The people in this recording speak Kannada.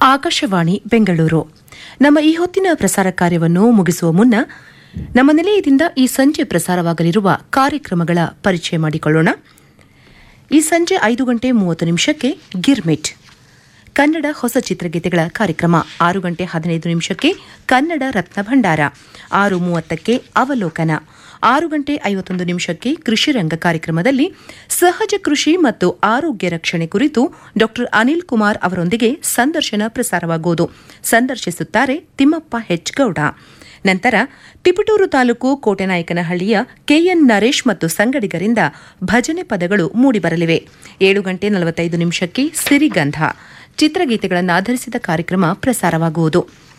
ಆಕಾಶವಾಣಿ ಬೆಂಗಳೂರು ನಮ್ಮ ಈ ಹೊತ್ತಿನ ಪ್ರಸಾರ ಕಾರ್ಯವನ್ನು ಮುಗಿಸುವ ಮುನ್ನ ನಮ್ಮ ನಿಲಯದಿಂದ ಈ ಸಂಜೆ ಪ್ರಸಾರವಾಗಲಿರುವ ಕಾರ್ಯಕ್ರಮಗಳ ಪರಿಚಯ ಮಾಡಿಕೊಳ್ಳೋಣ ಈ ಸಂಜೆ ಐದು ಗಂಟೆ ಮೂವತ್ತು ನಿಮಿಷಕ್ಕೆ ಗಿರ್ಮಿಟ್ ಕನ್ನಡ ಹೊಸ ಚಿತ್ರಗೀತೆಗಳ ಕಾರ್ಯಕ್ರಮ ಆರು ಗಂಟೆ ಹದಿನೈದು ನಿಮಿಷಕ್ಕೆ ಕನ್ನಡ ರತ್ನ ಭಂಡಾರ ಆರು ಮೂವತ್ತಕ್ಕೆ ಅವಲೋಕನ ಆರು ಗಂಟೆ ಐವತ್ತೊಂದು ನಿಮಿಷಕ್ಕೆ ಕೃಷಿ ರಂಗ ಕಾರ್ಯಕ್ರಮದಲ್ಲಿ ಸಹಜ ಕೃಷಿ ಮತ್ತು ಆರೋಗ್ಯ ರಕ್ಷಣೆ ಕುರಿತು ಡಾ ಅನಿಲ್ ಕುಮಾರ್ ಅವರೊಂದಿಗೆ ಸಂದರ್ಶನ ಪ್ರಸಾರವಾಗುವುದು ಸಂದರ್ಶಿಸುತ್ತಾರೆ ತಿಮ್ಮಪ್ಪ ಹೆಚ್ ಗೌಡ ನಂತರ ತಿಪಟೂರು ತಾಲೂಕು ಕೋಟೆನಾಯಕನಹಳ್ಳಿಯ ಕೆಎನ್ ನರೇಶ್ ಮತ್ತು ಸಂಗಡಿಗರಿಂದ ಭಜನೆ ಪದಗಳು ಮೂಡಿಬರಲಿವೆ ಏಳು ಗಂಟೆ ನಲವತ್ತೈದು ನಿಮಿಷಕ್ಕೆ ಸಿರಿಗಂಧ ಚಿತ್ರಗೀತೆಗಳನ್ನು ಆಧರಿಸಿದ ಕಾರ್ಯಕ್ರಮ ಪ್ರಸಾರವಾಗುವುದು